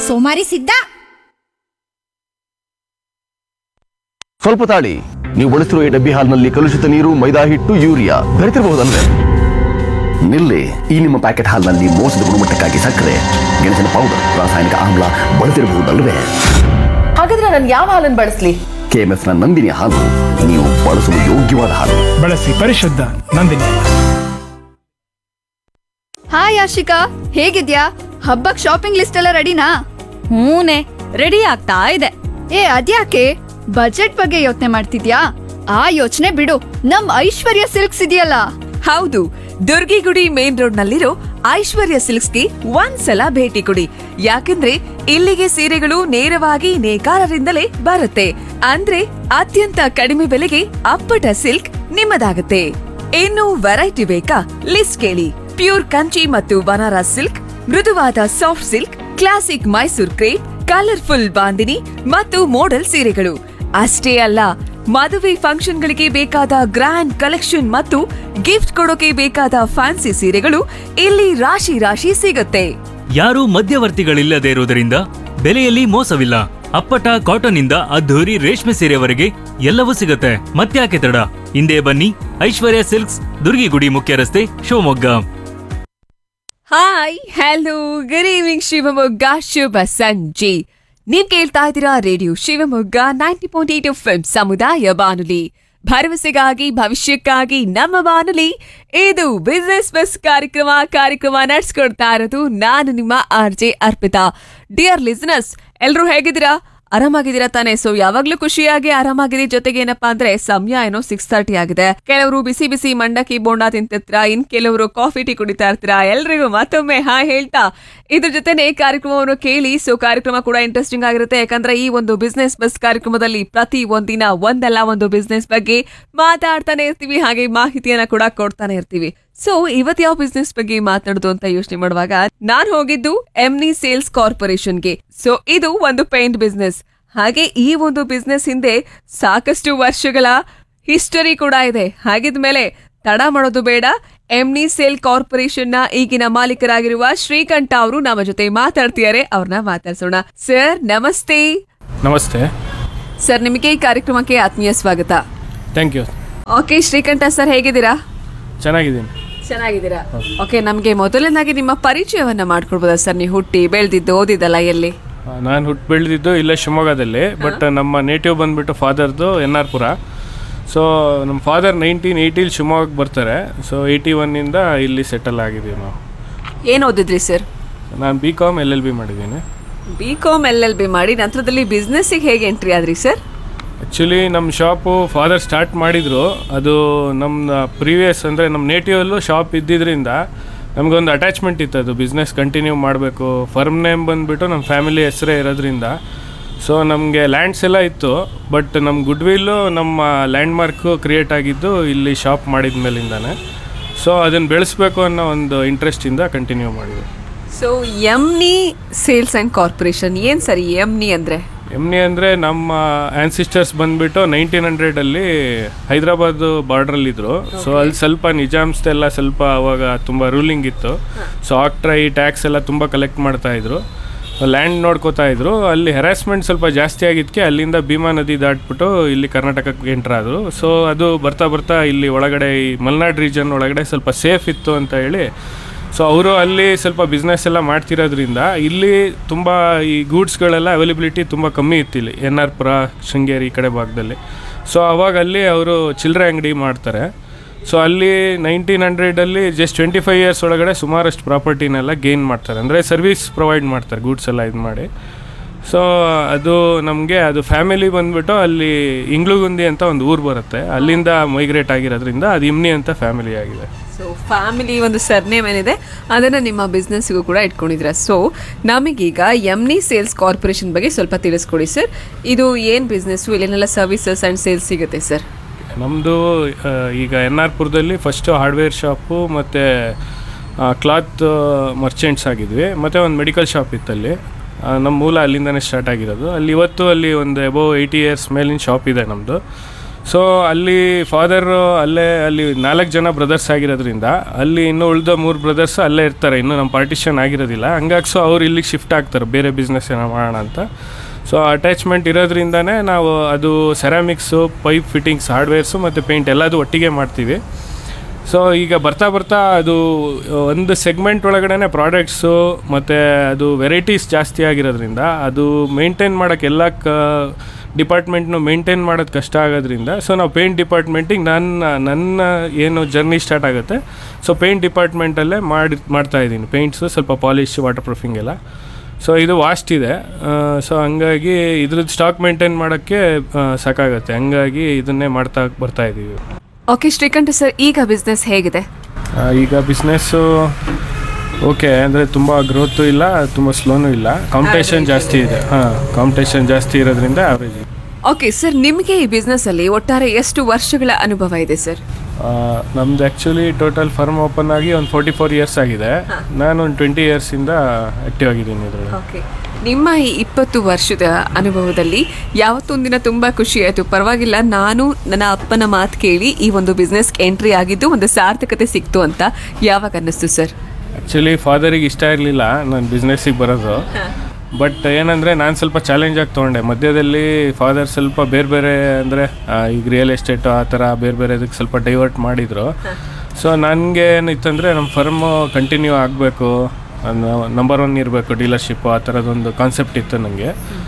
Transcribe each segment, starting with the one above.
ಸೋಮಾರಿ ಸಿದ್ಧ ಸ್ವಲ್ಪ ತಾಳಿ ನೀವು ಬಳಸಿರುವ ಈ ಡಬ್ಬಿ ಹಾಲ್ನಲ್ಲಿ ಕಲುಷಿತ ನೀರು ಮೈದಾ ಹಿಟ್ಟು ಯೂರಿಯಾ ಬೆರೆತಿರಬಹುದಲ್ವೇ ನಿಲ್ಲಿ ಈ ನಿಮ್ಮ ಪ್ಯಾಕೆಟ್ ಹಾಲ್ನಲ್ಲಿ ಮೋಸದ ಗುಣಮಟ್ಟಕ್ಕಾಗಿ ಸಕ್ಕರೆ ಗೆಣಸಿನ ಪೌಡರ್ ರಾಸಾಯನಿಕ ಆಮ್ಲ ಬಳಸಿರಬಹುದಲ್ವೇ ಹಾಗಾದ್ರೆ ನಾನು ಯಾವ ಹಾಲನ್ನು ಬಳಸ್ಲಿ ಕೆಎಂಎಫ್ ನ ನಂದಿನಿ ಹಾಲು ನೀವು ಬಳಸಲು ಯೋಗ್ಯವಾದ ಹಾಲು ಬಳಸಿ ಪರಿಶುದ್ಧ ನಂದಿನಿ ಹಾಯ್ ಆಶಿಕಾ ಹೇಗಿದ್ಯಾ ಹಬ್ಬಕ್ ಶಾಪಿಂಗ್ ಲಿಸ್ಟ್ ಎಲ್ಲ ರೆಡಿನಾ ಹೂನೆ ರೆಡಿ ಆಗ್ತಾ ಇದೆ ಏ ಅದ್ಯಾಕೆ ಬಜೆಟ್ ಬಗ್ಗೆ ಯೋಚನೆ ಮಾಡ್ತಿದ್ಯಾ ಆ ಯೋಚನೆ ಬಿಡು ನಮ್ ಐಶ್ವರ್ಯ ಸಿಲ್ಕ್ಸ್ ಇದೆಯಲ್ಲ ಹೌದು ದುರ್ಗಿಗುಡಿ ಮೇನ್ ರೋಡ್ ನಲ್ಲಿರೋ ಐಶ್ವರ್ಯ ಸಿಲ್ಕ್ಸ್ಗೆ ಒಂದ್ಸಲ ಭೇಟಿ ಕೊಡಿ ಯಾಕಂದ್ರೆ ಇಲ್ಲಿಗೆ ಸೀರೆಗಳು ನೇರವಾಗಿ ನೇಕಾರರಿಂದಲೇ ಬರುತ್ತೆ ಅಂದ್ರೆ ಅತ್ಯಂತ ಕಡಿಮೆ ಬೆಲೆಗೆ ಅಪ್ಪಟ ಸಿಲ್ಕ್ ನಿಮ್ಮದಾಗುತ್ತೆ ಇನ್ನು ವೆರೈಟಿ ಬೇಕಾ ಲಿಸ್ಟ್ ಕೇಳಿ ಪ್ಯೂರ್ ಕಂಚಿ ಮತ್ತು ಬನಾರಸ್ ಸಿಲ್ಕ್ ಮೃದುವಾದ soft silk classic Mysore crepe colourful bandhani ಮತ್ತು ಮೋಡಲ್ ಸೀರೆಗಳು ಅಷ್ಟೇ ಅಲ್ಲ ಮದುವೆ ಫಂಕ್ಷನ್ಗಳಿಗೆ ಬೇಕಾದ ಗ್ರ್ಯಾಂಡ್ ಕಲೆಕ್ಷನ್ ಮತ್ತು ಗಿಫ್ಟ್ ಕೊಡೋಕೆ ಬೇಕಾದ ಫ್ಯಾನ್ಸಿ ಸೀರೆಗಳು ಇಲ್ಲಿ ರಾಶಿ ರಾಶಿ ಸಿಗುತ್ತೆ ಯಾರೂ ಮಧ್ಯವರ್ತಿಗಳಿಲ್ಲದೆ ಇರುವುದರಿಂದ ಬೆಲೆಯಲ್ಲಿ ಮೋಸವಿಲ್ಲ ಅಪ್ಪಟ ಕಾಟನ್ ಇಂದ ಅದ್ಧೂರಿ ರೇಷ್ಮೆ ಸೀರೆವರೆಗೆ ಎಲ್ಲವೂ ಸಿಗುತ್ತೆ ಮತ್ತ್ಯಾಕೆ ತಡ ಹಿಂದೆ ಬನ್ನಿ ಐಶ್ವರ್ಯ ಸಿಲ್ಕ್ಸ್ ದುರ್ಗಿಗುಡಿ ಮುಖ್ಯ ರಸ್ತೆ Shivamogga hi hello good evening Shivamogga ಶುಭ ಸಂಜೆ ನೀವ್ ಕೇಳ್ತಾ ಇದ್ದೀರಾ radio Shivamogga ninety point eight F ಸಮುದಾಯ ಬಾನುಲಿ ಭರವಸೆಗಾಗಿ ಭವಿಷ್ಯಕ್ಕಾಗಿ ನಮ್ಮ ಬಾನುಲಿ ಇದು ಬಿಸ್ನೆಸ್ ಬಸ್ ಕಾರ್ಯಕ್ರಮ ಕಾರ್ಯಕ್ರಮ ನಡೆಸ್ಕೊಡ್ತಾ ಇರೋದು ನಾನು ನಿಮ್ಮ R J Arpita dear listeners ಎಲ್ರು ಹೇಗಿದ್ದೀರಾ ಆರಾಮಾಗಿದ್ದೀರಾ ತಾನೆ ಸೊ ಯಾವಾಗ್ಲೂ ಖುಷಿಯಾಗಿ ಆರಾಮಾಗಿರಿ ಜೊತೆಗೆ ಏನಪ್ಪಾ ಅಂದ್ರೆ ಸಮಯ ಏನೋ ಸಿಕ್ಸ್ ತರ್ಟಿ ಆಗಿದೆ ಕೆಲವರು ಬಿಸಿ ಬಿಸಿ ಮಂಡಕ್ಕಿ ಬೋಂಡಾ ತಿಂತಿರ್ತೀರಾ ಇನ್ ಕೆಲವರು ಕಾಫಿ ಟೀ ಕುಡಿತಾ ಇರ್ತೀರಾ ಎಲ್ರಿಗೂ ಮತ್ತೊಮ್ಮೆ ಹಾಯ್ ಹೇಳ್ತಾ ಇದ್ರ ಜೊತೆನೆ ಕಾರ್ಯಕ್ರಮವನ್ನು ಕೇಳಿ ಸೊ ಕಾರ್ಯಕ್ರಮ ಕೂಡ ಇಂಟ್ರೆಸ್ಟಿಂಗ್ ಆಗಿರುತ್ತೆ ಯಾಕಂದ್ರೆ ಈ ಒಂದು ಬಿಸ್ನೆಸ್ ಬಸ್ ಕಾರ್ಯಕ್ರಮದಲ್ಲಿ ಪ್ರತಿ ಒಂದಿನ ಒಂದಲ್ಲ ಒಂದು ಬಿಸ್ನೆಸ್ ಬಗ್ಗೆ ಮಾತಾಡ್ತಾನೆ ಇರ್ತೀವಿ ಹಾಗೆ ಮಾಹಿತಿಯನ್ನ ಕೂಡ ಕೊಡ್ತಾನೆ ಇರ್ತೀವಿ ಸೊ ಇವತ್ ಯಾವ ಬಿಸ್ನೆಸ್ ಬಗ್ಗೆ ಮಾತಾಡುದು ಅಂತ ಯೋಚನೆ ಮಾಡುವಾಗ ನಾನ್ ಹೋಗಿದ್ದು ಎಮ್ನಿ ಸೇಲ್ಸ್ ಕಾರ್ಪೊರೇಷನ್ಗೆ ಸೊ ಇದು ಒಂದು ಪೇಂಟ್ ಬಿಸ್ನೆಸ್ ಹಾಗೆ ಈ ಒಂದು ಬಿಸ್ನೆಸ್ ಹಿಂದೆ ಸಾಕಷ್ಟು ವರ್ಷಗಳ ಹಿಸ್ಟರಿ ಕೂಡ ಇದೆ ಹಾಗಿದ್ಮೇಲೆ ತಡ ಮಾಡೋದು ಬೇಡ ಎಮ್ನಿ ಸೇಲ್ ಕಾರ್ಪೊರೇಷನ್ ನ ಈಗಿನ ಮಾಲೀಕರಾಗಿರುವ ಶ್ರೀಕಂಠ ಅವರು ನಮ್ಮ ಜೊತೆ ಮಾತಾಡ್ತಿದ್ದಾರೆ ಅವ್ರನ್ನ ಮಾತಾಡ್ಸೋಣ ಸರ್ ನಮಸ್ತೆ ನಮಸ್ತೆ ಸರ್ ನಿಮಗೆ ಈ ಕಾರ್ಯಕ್ರಮಕ್ಕೆ ಆತ್ಮೀಯ ಸ್ವಾಗತ thank you okay Srikantha sir ಹೇಗಿದ್ದೀರಾ ಚೆನ್ನಾಗಿದ್ದೀನಿ ಚೆನ್ನಾಗಿದ್ದೀರಾ ಓಕೆ ನಮಗೆ ಮೊದಲನೇದಾಗಿ ನಿಮ್ಮ ಪರಿಚಯವನ್ನ ಮಾಡ್ಕೊಡ್ಬೋದಾ ಸರ್ ನೀವು ಹುಟ್ಟಿ ಬೆಳೆದಿದ್ದು ಓದಿದ್ದಲ್ಲ ಎಲ್ಲಿ ನಾನು ಹುಟ್ಟು ಬೆಳೆದಿದ್ದು ಇಲ್ಲೇ ಶಿವಮೊಗ್ಗದಲ್ಲಿ ಬಟ್ ನಮ್ಮ ನೇಟಿವ್ ಬಂದುಬಿಟ್ಟು ಫಾದರ್ದು ಎನ್ ಆರ್ ಪುರ ಸೊ ನಮ್ಮ ಫಾದರ್ ನೈನ್ಟೀನ್ ಏಯ್ಟಿಲಿ ಶಿವಮೊಗ್ಗಕ್ಕೆ ಬರ್ತಾರೆ ಸೊ ಏಯ್ಟಿ ಒನ್ನಿಂದ ಇಲ್ಲಿ ಸೆಟಲ್ ಆಗಿದ್ದೀವಿ ನಾವು ಏನ್ ಓದಿದ್ರಿ ಸರ್ ನಾನು B com L L B ಮಾಡಿದ್ದೀನಿ B com L L B ಮಾಡಿ ನಂತರದಲ್ಲಿ ಬಿಸ್ನೆಸ್ಸಿಗೆ ಹೇಗೆ ಎಂಟ್ರಿ ಆದ್ರಿ ಸರ್ ಆ್ಯಕ್ಚುಲಿ ನಮ್ಮ ಶಾಪು ಫಾದರ್ ಸ್ಟಾರ್ಟ್ ಮಾಡಿದರು ಅದು ನಮ್ಮ ಪ್ರೀವಿಯಸ್ ಅಂದರೆ ನಮ್ಮ ನೇಟಿವಲ್ಲೂ ಶಾಪ್ ಇದ್ದಿದ್ದರಿಂದ ನಮಗೊಂದು ಅಟ್ಯಾಚ್ಮೆಂಟ್ ಇತ್ತು ಅದು ಬಿಸ್ನೆಸ್ ಕಂಟಿನ್ಯೂ ಮಾಡಬೇಕು ಫರ್ಮ್ ನೇಮ್ ಬಂದುಬಿಟ್ಟು ನಮ್ಮ ಫ್ಯಾಮಿಲಿ ಹೆಸರೇ ಇರೋದ್ರಿಂದ ಸೊ ನಮಗೆ ಲ್ಯಾಂಡ್ಸ್ ಎಲ್ಲ ಇತ್ತು ಬಟ್ ನಮ್ಮ ಗುಡ್ ವಿಲ್ಲು ನಮ್ಮ ಲ್ಯಾಂಡ್ ಮಾರ್ಕು ಕ್ರಿಯೇಟ್ ಆಗಿದ್ದು ಇಲ್ಲಿ ಶಾಪ್ ಮಾಡಿದ ಮೇಲಿಂದಾನೆ ಸೊ ಅದನ್ನು ಬೆಳೆಸ್ಬೇಕು ಅನ್ನೋ ಒಂದು ಇಂಟ್ರೆಸ್ಟಿಂದ ಕಂಟಿನ್ಯೂ ಮಾಡಿದ್ವಿ so Emni sales and corporation ಏನ್ ಸರ್ ಎಮ್ನಿ ಅಂದ್ರೆ ಎಮ್ನಿ ಅಂದರೆ ನಮ್ಮ ಆನ್ಸಿಸ್ಟರ್ಸ್ ಬಂದುಬಿಟ್ಟು ನೈನ್ಟೀನ್ ಹಂಡ್ರೆಡಲ್ಲಿ ಹೈದ್ರಾಬಾದ್ ಬಾರ್ಡ್ರಲ್ಲಿದ್ದರು ಸೊ ಅಲ್ಲಿ ಸ್ವಲ್ಪ ನಿಜಾಮ್ಸ್ದೆಲ್ಲ ಸ್ವಲ್ಪ ಅವಾಗ ತುಂಬ ರೂಲಿಂಗ್ ಇತ್ತು ಸೊ ಆಕ್ಟ್ರೈ ಟ್ಯಾಕ್ಸ್ ಎಲ್ಲ ತುಂಬ ಕಲೆಕ್ಟ್ ಮಾಡ್ತಾಯಿದ್ರು ಲ್ಯಾಂಡ್ ನೋಡ್ಕೋತಾ ಇದ್ರು ಅಲ್ಲಿ ಹೆರಾಸ್ಮೆಂಟ್ ಸ್ವಲ್ಪ ಜಾಸ್ತಿ ಆಗಿದ್ದಕ್ಕೆ ಅಲ್ಲಿಂದ ಭೀಮಾ ನದಿ ದಾಟ್ಬಿಟ್ಟು ಇಲ್ಲಿ ಕರ್ನಾಟಕಕ್ಕೆ ಎಂಟ್ರ್ ಆದರು ಸೊ ಅದು ಬರ್ತಾ ಬರ್ತಾ ಇಲ್ಲಿ ಒಳಗಡೆ ಈ ಮಲೆನಾಡ್ ರೀಜನ್ ಒಳಗಡೆ ಸ್ವಲ್ಪ ಸೇಫ್ ಇತ್ತು ಅಂತ ಹೇಳಿ ಸೊ ಅವರು ಅಲ್ಲಿ ಸ್ವಲ್ಪ ಬಿಸ್ನೆಸ್ ಎಲ್ಲ ಮಾಡ್ತಿರೋದ್ರಿಂದ ಇಲ್ಲಿ ತುಂಬ ಈ ಗೂಡ್ಸ್ಗಳೆಲ್ಲ ಅವೈಲಬಿಲಿಟಿ ತುಂಬ ಕಮ್ಮಿ ಇತ್ತು ಇಲ್ಲಿ ಎನ್ ಆರ್ ಪುರ ಶೃಂಗೇರಿ ಈ ಕಡೆ ಭಾಗದಲ್ಲಿ ಸೊ ಅವಾಗ ಅಲ್ಲಿ ಅವರು ಚಿಲ್ಲರೆ ಅಂಗಡಿ ಮಾಡ್ತಾರೆ ಸೊ ಅಲ್ಲಿ ನೈನ್ಟೀನ್ ಹಂಡ್ರೆಡಲ್ಲಿ ಜಸ್ಟ್ ಟ್ವೆಂಟಿ ಫೈವ್ ಇಯರ್ಸ್ ಒಳಗಡೆ ಸುಮಾರಷ್ಟು ಪ್ರಾಪರ್ಟಿನೆಲ್ಲ ಗೇನ್ ಮಾಡ್ತಾರೆ ಅಂದರೆ ಸರ್ವಿಸ್ ಪ್ರೊವೈಡ್ ಮಾಡ್ತಾರೆ ಗೂಡ್ಸ್ ಎಲ್ಲ ಇದು ಮಾಡಿ ಸೊ ಅದು ನಮಗೆ ಅದು ಫ್ಯಾಮಿಲಿ ಬಂದ್ಬಿಟ್ಟು ಅಲ್ಲಿ ಇಂಗ್ಳುಗುಂದಿ ಅಂತ ಒಂದು ಊರು ಬರುತ್ತೆ ಅಲ್ಲಿಂದ ಮೈಗ್ರೇಟ್ ಆಗಿರೋದ್ರಿಂದ ಅದು ಇಮ್ನಿ ಅಂತ ಫ್ಯಾಮಿಲಿ ಆಗಿದೆ ಸೊ ಫ್ಯಾಮಿಲಿ ಒಂದು ಸರ್ನೇಮ್ ಏನಿದೆ ಅದನ್ನ ನಿಮ್ಮ ಬಿಸ್ನೆಸ್ಗೂ ಕೂಡ ಇಟ್ಕೊಂಡಿದ್ರ ಸೊ ನಮಗೀಗ ಎಮ್ನಿ ಸೇಲ್ಸ್ ಕಾರ್ಪೊರೇಷನ್ ಬಗ್ಗೆ ಸ್ವಲ್ಪ ತಿಳಿಸ್ಕೊಡಿ ಸರ್ ಇದು ಏನು ಬಿಸ್ನೆಸ್ಸು ಇಲ್ಲೇನೆಲ್ಲ ಸರ್ವಿಸಸ್ ಆ್ಯಂಡ್ ಸೇಲ್ಸ್ ಸಿಗುತ್ತೆ ಸರ್ ನಮ್ಮದು ಈಗ ಎನ್ ಆರ್ ಪುರದಲ್ಲಿ ಫಸ್ಟು ಹಾರ್ಡ್ವೇರ್ ಶಾಪು ಮತ್ತು ಕ್ಲಾತ್ ಮರ್ಚೆಂಟ್ಸ್ ಆಗಿದ್ವಿ ಮತ್ತು ಒಂದು ಮೆಡಿಕಲ್ ಶಾಪ್ ಇತ್ತಲ್ಲಿ ಆ, ನಮ್ಮ ಮೂಲ ಅಲ್ಲಿಂದನೇ ಸ್ಟಾರ್ಟ್ ಆಗಿರೋದು ಅಲ್ಲಿ ಇವತ್ತು ಅಲ್ಲಿ ಒಂದು ಎಬೋ ಏಯ್ಟಿ ಇಯರ್ಸ್ ಮೇಲಿನ ಶಾಪ್ ಇದೆ ನಮ್ಮದು ಸೊ ಅಲ್ಲಿ ಫಾದರ್ ಅಲ್ಲೇ ಅಲ್ಲಿ ನಾಲ್ಕು ಜನ ಬ್ರದರ್ಸ್ ಆಗಿರೋದ್ರಿಂದ ಅಲ್ಲಿ ಇನ್ನೂ ಉಳಿದ ಮೂರು ಬ್ರದರ್ಸ್ ಅಲ್ಲೇ ಇರ್ತಾರೆ ಇನ್ನೂ ನಮ್ಮ ಪಾರ್ಟಿಷನ್ ಆಗಿರೋದಿಲ್ಲ ಹಂಗಾಗಿ ಸೊ ಅವ್ರು ಇಲ್ಲಿಗೆ ಶಿಫ್ಟ್ ಆಗ್ತಾರೆ ಬೇರೆ ಬಿಸ್ನೆಸ್ ಏನೋ ಮಾಡೋಣ ಅಂತ ಸೊ ಅಟ್ಯಾಚ್ಮೆಂಟ್ ಇರೋದ್ರಿಂದನೇ ನಾವು ಅದು ಸೆರಾಮಿಕ್ಸು ಪೈಪ್ ಫಿಟ್ಟಿಂಗ್ಸ್ ಹಾರ್ಡ್ವೇರ್ಸು ಮತ್ತು ಪೇಂಟ್ ಎಲ್ಲದೂ ಒಟ್ಟಿಗೆ ಮಾಡ್ತೀವಿ ಸೊ ಈಗ ಬರ್ತಾ ಬರ್ತಾ ಅದು ಒಂದು ಸೆಗ್ಮೆಂಟ್ ಒಳಗಡೆ ಪ್ರಾಡಕ್ಟ್ಸು ಮತ್ತು ಅದು ವೆರೈಟೀಸ್ ಜಾಸ್ತಿ ಆಗಿರೋದ್ರಿಂದ ಅದು ಮೇಂಟೈನ್ ಮಾಡೋಕ್ಕೆ ಎಲ್ಲ ಕ ಡಿಪಾರ್ಟ್ಮೆಂಟ್ನು ಮೇಂಟೈನ್ ಮಾಡೋದು ಕಷ್ಟ ಆಗೋದ್ರಿಂದ ಸೊ ನಾವು ಪೇಂಟ್ ಡಿಪಾರ್ಟ್ಮೆಂಟಿಗೆ ನನ್ನ ನನ್ನ ಏನು ಜರ್ನಿ ಸ್ಟಾರ್ಟ್ ಆಗುತ್ತೆ ಸೊ ಪೇಂಟ್ ಡಿಪಾರ್ಟ್ಮೆಂಟಲ್ಲೇ ಮಾಡಿ ಮಾಡ್ತಾ ಇದ್ದೀನಿ ಪೇಂಟ್ಸು ಸ್ವಲ್ಪ ಪಾಲಿಶ್ ವಾಟರ್ ಪ್ರೂಫಿಂಗ್ ಎಲ್ಲ ಸೊ ಇದು ವಾಸ್ಟ್ ಇದೆ ಸೊ ಹಂಗಾಗಿ ಇದ್ರದ್ದು ಸ್ಟಾಕ್ ಮೇಂಟೈನ್ ಮಾಡೋಕ್ಕೆ ಆ, ಸಾಕಾಗುತ್ತೆ ಹಂಗಾಗಿ ಇದನ್ನೇ ಮಾಡ್ತಾ ಬರ್ತಾ ಇದ್ದೀವಿ ಓಕೆ ಶ್ರೀಕಂಠ ಸರ್ ಈಗ ಬಿಸ್ನೆಸ್ ಹೇಗಿದೆ ಆ, ಈಗ ಬಿಸ್ನೆಸ್ಸು ಓಕೆ ಅಂದರೆ ತುಂಬ ಗ್ರೋತು ಇಲ್ಲ ತುಂಬ ಸ್ಲೋನು ಇಲ್ಲ ಕಾಂಪಿಟೇಷನ್ ಜಾಸ್ತಿ ಇದೆ ಹಾಂ ಕಾಂಪಿಟೇಷನ್ ಜಾಸ್ತಿ ಇರೋದ್ರಿಂದ ಆವ್ರೇಜ್ ಓಕೆ ಸರ್ ನಿಮಗೆ ಈ ಬಿಸ್ನೆಸ್ ಅಲ್ಲಿ ಒಟ್ಟಾರೆ ಎಷ್ಟು ವರ್ಷಗಳ ಅನುಭವ ಇದೆ ಸರ್ ನಮ್ದು ಆ್ಯಕ್ಚುಲಿ ಟೋಟಲ್ ಫರ್ಮ್ ಓಪನ್ ಆಗಿ ಒಂದು ಫೋರ್ಟಿ ಫೋರ್ ಇಯರ್ಸ್ ಆಗಿದೆ ನಾನು ಒಂದು ಟ್ವೆಂಟಿ ಇಯರ್ಸಿಂದ ಆ್ಯಕ್ಟಿವ್ ಆಗಿದ್ದೀನಿ ಇದರಲ್ಲಿ ಓಕೆ ನಿಮ್ಮ ಈ ಇಪ್ಪತ್ತು ವರ್ಷದ ಅನುಭವದಲ್ಲಿ ಯಾವತ್ತೊಂದಿನ ತುಂಬ ಖುಷಿ ಆಯಿತು ಪರವಾಗಿಲ್ಲ ನಾನು ನನ್ನ ಅಪ್ಪನ ಮಾತು ಕೇಳಿ ಈ ಒಂದು ಬಿಸ್ನೆಸ್ ಎಂಟ್ರಿ ಆಗಿದ್ದು ಒಂದು ಸಾರ್ಥಕತೆ ಸಿಕ್ತು ಅಂತ ಯಾವಾಗ ಅನ್ನಿಸ್ತು ಸರ್ ಆ್ಯಕ್ಚುಲಿ ಫಾದರಿಗೆ ಇಷ್ಟ ಇರಲಿಲ್ಲ ನಾನು ಬಿಸ್ನೆಸ್ಸಿಗೆ ಬರೋದು ಬಟ್ ಏನಂದರೆ ನಾನು ಸ್ವಲ್ಪ ಚಾಲೆಂಜ್ ಆಗಿ ತೊಗೊಂಡೆ ಮಧ್ಯದಲ್ಲಿ ಫಾದರ್ ಸ್ವಲ್ಪ ಬೇರೆ ಬೇರೆ ಅಂದರೆ ಈಗ ರಿಯಲ್ ಎಸ್ಟೇಟು ಆ ಥರ ಬೇರೆ ಬೇರೆ ಇದಕ್ಕೆ ಸ್ವಲ್ಪ ಡೈವರ್ಟ್ ಮಾಡಿದರು ಸೊ ನನಗೆ ಏನಿತ್ತಂದರೆ ನಮ್ಮ ಫರ್ಮು ಕಂಟಿನ್ಯೂ ಆಗಬೇಕು ನಂಬರ್ ಒನ್ ಇರಬೇಕು ಡೀಲರ್ಶಿಪ್ಪು ಆ ಥರದೊಂದು ಕಾನ್ಸೆಪ್ಟ್ ಇತ್ತು ನನಗೆ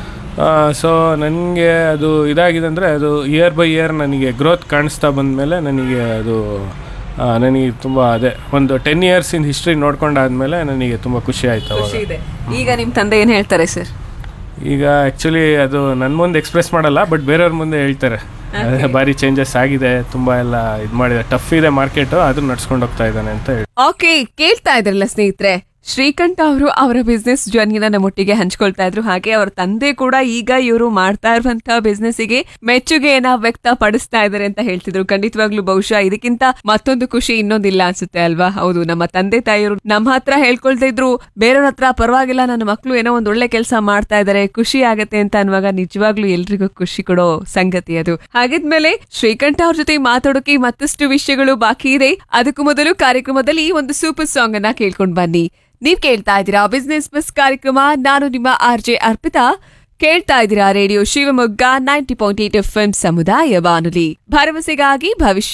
ಸೊ ನನಗೆ ಅದು ಇದಾಗಿದೆ ಅಂದರೆ ಅದು ಇಯರ್ ಬೈ ಇಯರ್ ನನಗೆ ಗ್ರೋತ್ ಕಾಣಿಸ್ತಾ ಬಂದಮೇಲೆ ನನಗೆ ಅದು ಆ, ನನಗೆ ತುಂಬ ಅದೇ ಒಂದು ಟೆನ್ ಇಯರ್ಸಿಂದ ಹಿಸ್ಟ್ರಿ ನೋಡ್ಕೊಂಡಾದ್ಮೇಲೆ ನನಗೆ ತುಂಬ ಖುಷಿ ಆಯ್ತು ಅವಾಗ ಇದೆ ಈಗ ನಿಮ್ಮ ತಂದೆ ಏನು ಹೇಳ್ತಾರೆ ಸರ್ ಈಗ ಆ್ಯಕ್ಚುಲಿ ಅದು ನನ್ನ ಮುಂದೆ ಎಕ್ಸ್ಪ್ರೆಸ್ ಮಾಡಲ್ಲ ಬಟ್ ಬೇರೆಯವ್ರ ಮುಂದೆ ಹೇಳ್ತಾರೆ ಅದೇ ಭಾರಿ ಚೇಂಜಸ್ ಆಗಿದೆ ತುಂಬ ಎಲ್ಲ ಇದು ಮಾಡಿದೆ ಟಫ್ ಇದೆ ಮಾರ್ಕೆಟು ಅದು ನಡ್ಸ್ಕೊಂಡು ಹೋಗ್ತಾ ಇದ್ದಾನೆ ಅಂತ ಹೇಳಿ ಓಕೆ ಕೇಳ್ತಾ ಇದ್ರಲ್ಲ ಸ್ನೇಹಿತರೆ ಶ್ರೀಕಂಠ ಅವರು ಅವರ ಬಿಸ್ನೆಸ್ ಜರ್ನಿನ ನಮ್ಮೊಟ್ಟಿಗೆ ಹಂಚ್ಕೊಳ್ತಾ ಇದ್ರು ಹಾಗೆ ಅವರ ತಂದೆ ಕೂಡ ಈಗ ಇವರು ಮಾಡ್ತಾ ಇರುವಂತಹ ಬಿಸ್ನೆಸ್ಸಿಗೆ ಮೆಚ್ಚುಗೆಯನ್ನ ವ್ಯಕ್ತಪಡಿಸ್ತಾ ಇದ್ದಾರೆ ಅಂತ ಹೇಳ್ತಿದ್ರು ಖಂಡಿತವಾಗ್ಲೂ ಬಹುಶಃ ಇದಕ್ಕಿಂತ ಮತ್ತೊಂದು ಖುಷಿ ಇನ್ನೊಂದಿಲ್ಲ ಅನ್ಸುತ್ತೆ ಅಲ್ವಾ ಹೌದು ನಮ್ಮ ತಂದೆ ತಾಯಿಯವರು ನಮ್ಮ ಹತ್ರ ಹೇಳ್ಕೊಳ್ತಾ ಇದ್ರು ಬೇರೆಯವ್ರ ಹತ್ರ ಪರವಾಗಿಲ್ಲ ನನ್ನ ಮಕ್ಕಳು ಏನೋ ಒಂದ್ ಒಳ್ಳೆ ಕೆಲಸ ಮಾಡ್ತಾ ಇದ್ದಾರೆ ಖುಷಿ ಆಗತ್ತೆ ಅಂತ ಅನ್ನುವಾಗ ನಿಜವಾಗ್ಲೂ ಎಲ್ರಿಗೂ ಖುಷಿ ಕೊಡೋ ಸಂಗತಿ ಅದು ಹಾಗಿದ್ಮೇಲೆ ಶ್ರೀಕಂಠ ಅವ್ರ ಜೊತೆ ಮಾತಾಡೋಕೆ ಮತ್ತಷ್ಟು ವಿಷಯಗಳು ಬಾಕಿ ಇದೆ ಅದಕ್ಕೂ ಮೊದಲು ಕಾರ್ಯಕ್ರಮದಲ್ಲಿ ಒಂದು ಸೂಪರ್ ಸಾಂಗ್ ಅನ್ನ ಕೇಳ್ಕೊಂಡ್ ಬನ್ನಿ ನೀವ್ ಕೇಳ್ತಾ ಇದ್ದೀರಾ ಬಿಸ್ನೆಸ್ ಬಸ್ ಕಾರ್ಯಕ್ರಮ ನಾನು ನಿಮ್ಮ ಆರ್ ಜೆ ಅರ್ಪಿತಾ ಕೇಳ್ತಾ ಇದ್ದೀರಾ radio Shivamogga ninety point eight F ಸಮುದಾಯ ಬಾನುಲಿ ಭರವಸೆಗಾಗಿ ಭವಿಷ್ಯ